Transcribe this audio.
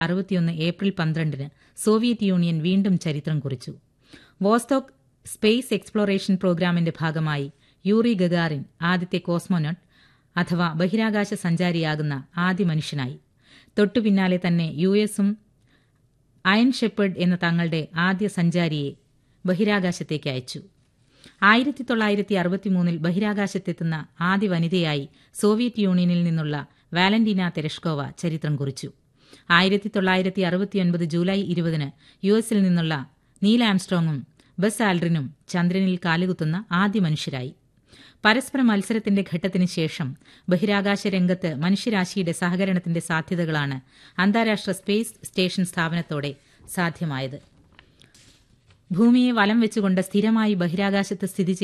അറുപത്തിയൊന്ന് ഏപ്രിൽ പന്ത്രണ്ടിന് Soviet union വീണ്ടും ചരിത്രം കുറിച്ചു വോസ്റ്റോക്ക് സ്പേസ് എക്സ്പ്ലോറേഷൻ പ്രോഗ്രാമിന്റെ ഭാഗമായി യൂറി ഗഗാറിൻ ആദ്യത്തെ കോസ്മോനോട്ട് അഥവാ ബഹിരാകാശ സഞ്ചാരിയാകുന്ന ആദ്യ മനുഷ്യനായി തൊട്ടുപിന്നാലെ തന്നെ യു എസും അയൺ ഷെപ്പേർഡ് എന്ന തങ്ങളുടെ ആദ്യ സഞ്ചാരിയെ ബഹിരാകാശത്തേക്ക് അയച്ചു ആയിരത്തി തൊള്ളായിരത്തി അറുപത്തിമൂന്നിൽ ബഹിരാകാശത്തെത്തുന്ന ആദ്യ വനിതയായി സോവിയറ്റ് യൂണിയനിൽ നിന്നുള്ള വാലന്റീന തെരഷ്കോവ ചരിത്രം കുറിച്ചു ആയിരത്തി തൊള്ളായിരത്തി അറുപത്തിയൊൻപത് ജൂലൈ ഇരുപതിന് യു എസിൽ നിന്നുള്ള നീൽ ആംസ്ട്രോങ്ങും ബസ് ആൽഡ്രിനും ചന്ദ്രനിൽ കാലുകുത്തുന്ന ആദ്യ മനുഷ്യരായി പരസ്പര മത്സരത്തിന്റെ ഘട്ടത്തിന് ശേഷം ബഹിരാകാശ രംഗത്ത് മനുഷ്യരാശിയുടെ സഹകരണത്തിന്റെ സാധ്യതകളാണ് അന്താരാഷ്ട്ര സ്പേസ് സ്റ്റേഷൻ സ്ഥാപനത്തോടെ സാധ്യമായത് ഭൂമിയെ വലം വെച്ചുകൊണ്ട് സ്ഥിരമായി ബഹിരാകാശത്ത് സ്ഥിതി